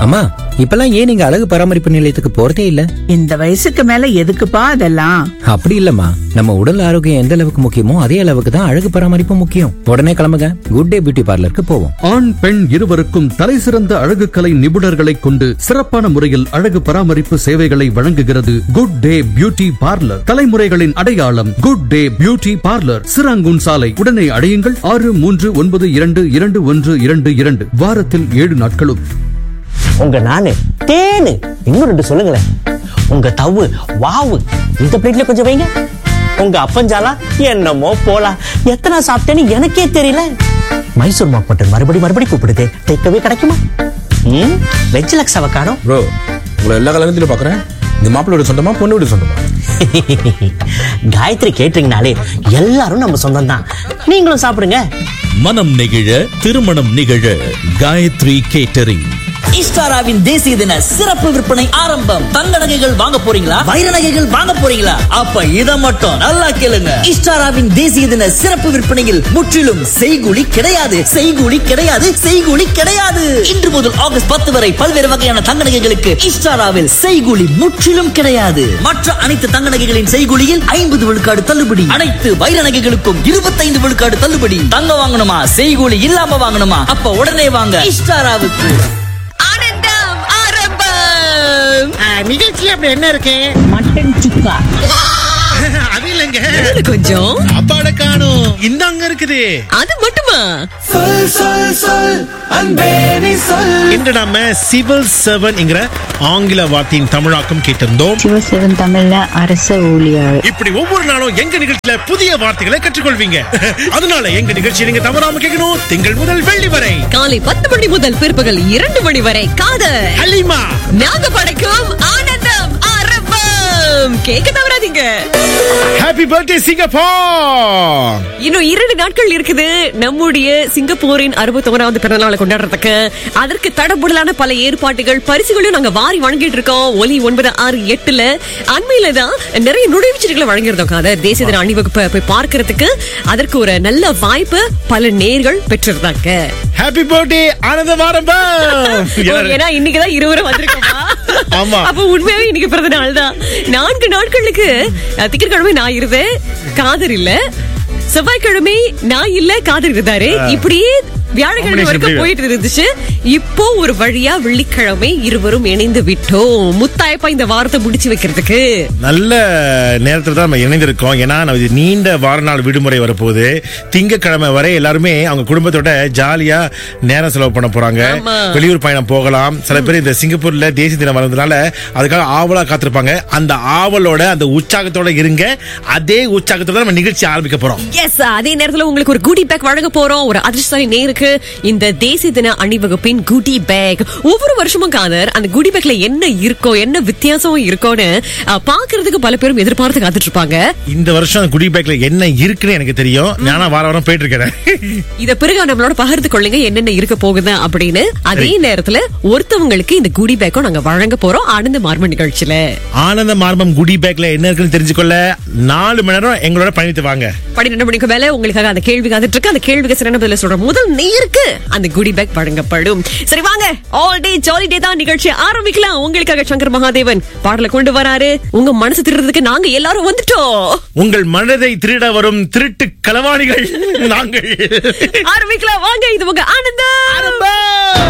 அம்மா இப்பெல்லாம் ஏன் நீங்க அழகு பராமரிப்பு நிலையத்துக்கு போறதே இல்ல இந்த வயசுக்கு மேல எதுக்குப்பா அதெல்லாம் அப்படி இல்லம்மா நம்ம உடல் ஆரோக்கியம் எந்த அளவுக்கு முக்கியமோ அதே அளவுக்கு தான் அழகு பராமரிப்பு முக்கியம் உடனே கிளம்புங்க குட் டே பியூட்டி பார்லருக்கு போவோம் ஆண் பெண் இருவருக்கும் தலைசிறந்த அழகு கலை நிபுணர்களைக் கொண்டு சிறப்பான முறையில் அழகு பராமரிப்பு சேவைகளை வழங்குகிறது குட் டே பியூட்டி பார்லர் தலைமுறைகளின் அடையாளம் good day beauty parlour Serangoon சாலை உடனே அடையுங்கள் ஆறு மூன்று ஒன்பது இரண்டு இரண்டு ஒன்று இரண்டு இரண்டு வாரத்தில் ஏழு நாட்களும் உங்க நானு தேனு இன்னும் ரெண்டு சொல்லுங்களேன் உங்க தவு வாவு இந்த பிளேட்ல கொஞ்சம் வைங்க உங்க அப்பஞ்சாலா என்னமோ போலாம் எத்தனை சாப்பிட்டேன்னு எனக்கே தெரியல மைசூர் மாக் மட்டன் மறுபடி மறுபடி கூப்பிடுது டேக்கவே கிடைக்குமா ம் வெஜ் லக்ஸாவை காணோம் ப்ரோ உங்களை எல்லா கல்யாணத்திலும் பாக்குறேன் இந்த மாப்பிள்ளை வீடு சொந்தமா பொண்ணு வீடு சொந்தமா காயத்ரி கேட்டீங்கனாலே எல்லாரும் நம்ம சொந்தம் தான் நீங்களும் சாப்பிடுங்க மனம் நெகிழ திருமணம் நிகழ காயத்ரி கேட்டரிங் ஈஸ்டாராவின் தேசிய தின சிறப்பு விற்பனை ஆரம்பம் தங்க நகைகள் வாங்க போறீங்களா வைர நகைகள் வாங்க போறீங்களா அப்ப இத மட்டும் நல்லா கேளுங்க ஈஸ்டாராவின் தேசிய தின சிறப்பு விற்பனையில் முற்றிலும் செய்கூலி கிடையாது செய்கூலி கிடையாது செய்கூலி கிடையாது இன்று முதல் ஆகஸ்ட் பத்து வரை பல்வேறு வகையான தங்க நகைகளுக்கு ஈஸ்டாராவில் செய்கூலி முற்றிலும் கிடையாது மற்ற அனைத்து தங்க நகைகளின் செய்கூலியில் ஐம்பது விழுக்காடு தள்ளுபடி அனைத்து வைர நகைகளுக்கும் இருபத்தைந்து விழுக்காடு தள்ளுபடி தங்க வாங்கணுமா செய்கூலி இல்லாம வாங்கணுமா அப்ப உடனே வாங்க ஈஸ்டாராவுக்கு ஆனந்தம் ஆரம்பம் நிகழ்ச்சி அப்படி என்ன இருக்கு மட்டன் சுக்கா அது இல்லைங்க இதுல கொஞ்சம் அப்பாட காணும் இந்தாங்க இருக்குது அது மட்டுமா இன்று நாம சிவில் சர்வன் என்கிற ஆங்கில வார்த்தையின் தமிழாக்கம் கேட்டிருந்தோம் சிவசிவன் தமிழ்ல அரச ஊழியர் இப்படி ஒவ்வொரு நாளும் எங்க நிகழ்ச்சியில புதிய வார்த்தைகளை கற்றுக்கொள்வீங்க அதனால எங்க நிகழ்ச்சியை நீங்க தவறாம கேட்கணும் திங்கள் முதல் வெள்ளி வரை காலை பத்து மணி முதல் பிற்பகல் இரண்டு மணி வரை காதல் ஹலிமா நாங்க படைக்கும் ஆனந்தம் ஆரம்பம் கேட்க தவறாதீங்க ஹாப்பி பர்த்டே சிங்கப்பூர் இன்னும் இரண்டு நாட்கள் இருக்குது நம்முடைய சிங்கப்பூரின் அறுபத்தோராவது பிறந்தநாளை கொண்டாடுறதுக்கு அதற்கு தடபுடலான பல ஏற்பாடுகள் பரிசுகளையும் நாங்க வாரி வழங்கிட்டு இருக்கோம் ஒலி ஒன்பது ஆறு எட்டுல அண்மையில தான் நிறைய நுழைவுச்சீட்டுகளை வழங்கியிருந்தோம் காத தேசிய தின அணிவகுப்பை போய் பார்க்கறதுக்கு அதற்கு ஒரு நல்ல வாய்ப்பு பல நேர்கள் பெற்றிருந்தாங்க ஹாப்பி பர்த்டே ஆனந்த ஆரம்பம் ஏன்னா இன்னைக்குதான் இருவரும் வந்திருக்கோமா ஆமா. அப்ப உண்மையாவே இன்னைக்கு பிறந்த நாள் தான் நான்கு நாட்களுக்கு அஹ், திங்கட்கிழமை நான் இருந்தேன் காதர் இல்ல செவ்வாய்க்கிழமை நான் இல்ல காதர் இருந்தாரு இப்படியே வியாழக்கிழமை Combination வரைக்கும் எப்படி? போயிட்டு இருந்துச்சு இப்போ ஒரு வழியா வெள்ளிக்கிழமை இருவரும் இணைந்து விட்டோம் முத்தாயப்பா இந்த வாரத்தை முடிச்சு வைக்கிறதுக்கு நல்ல நேரத்துல தான் நம்ம இணைந்திருக்கோம் ஏன்னா நம்ம இது நீண்ட வார நாள் விடுமுறை வரப்போகுது திங்கக்கிழமை வரை எல்லாருமே அவங்க குடும்பத்தோட ஜாலியா நேரம் செலவு பண்ண போறாங்க ஆமா. வெளியூர் பயணம் போகலாம் சில பேர் இந்த சிங்கப்பூர்ல தேசிய தினம் வந்ததுனால அதுக்காக ஆவலா காத்திருப்பாங்க அந்த ஆவலோட அந்த உற்சாகத்தோட இருங்க அதே உற்சாகத்தோட நம்ம நிகழ்ச்சி ஆரம்பிக்க போறோம் எஸ் அதே நேரத்துல உங்களுக்கு ஒரு குடி பேக் வழங்க போறோம் ஒரு அதிர்ஷ்டசாலி நேருக்கு இந்த தேசிய தின அணிவகுப்பின் குடி பேக் ஒவ்வொரு வருஷமும் காதர் அந்த குடி பேக்ல என்ன இருக்கோ என்ன வித்தியாசம் இருக்கோன்னு அஹ், பாக்குறதுக்கு பல பேரும் எதிர்பார்த்து காத்துட்டு இருப்பாங்க இந்த வருஷம் அந்த குடி பேக்ல என்ன இருக்குன்னு எனக்கு தெரியும் நானும் வார வாரம் போயிட்டு இருக்கிறேன் இத பிறகு நம்மளோட பகிர்ந்து கொள்ளுங்க என்னென்ன இருக்க போகுது அப்படின்னு அதே நேரத்துல ஒருத்தவங்களுக்கு இந்த குடி பேக்கும் நாங்க வழங்க போறோம் ஆனந்த மார்ம நிகழ்ச்சியில ஆனந்த மார்பம் குடி பேக்ல என்ன இருக்குன்னு தெரிஞ்சுக்கொள்ள நாலு மணி நேரம் எங்களோட பயணித்து வாங்க பன்னிரெண்டு மணிக்கு மேல உங்களுக்காக அந்த கேள்வி காத்துட்டு இருக்கு அந்த கேள்விக்கு சிறந்த பதில சொல்ற முதல் நேருக்கு அந்த குடி பேக் வழங்கப்படும் சரி வாங்க ஆல் டே ஜாலி டே தான் நிகழ்ச்சி ஆரம்பிக்கலாம் உங்களுக்காக சங்கர் மகாதேவன் பாடல கொண்டு வராரு உங்க மனசு திருடுறதுக்கு நாங்க எல்லாரும் வந்துட்டோம் உங்கள் மனதை திருட வரும் திருட்டு களவாணிகள் நாங்கள் ஆரம்பிக்கலாம் வாங்க இது உங்க ஆனந்தம்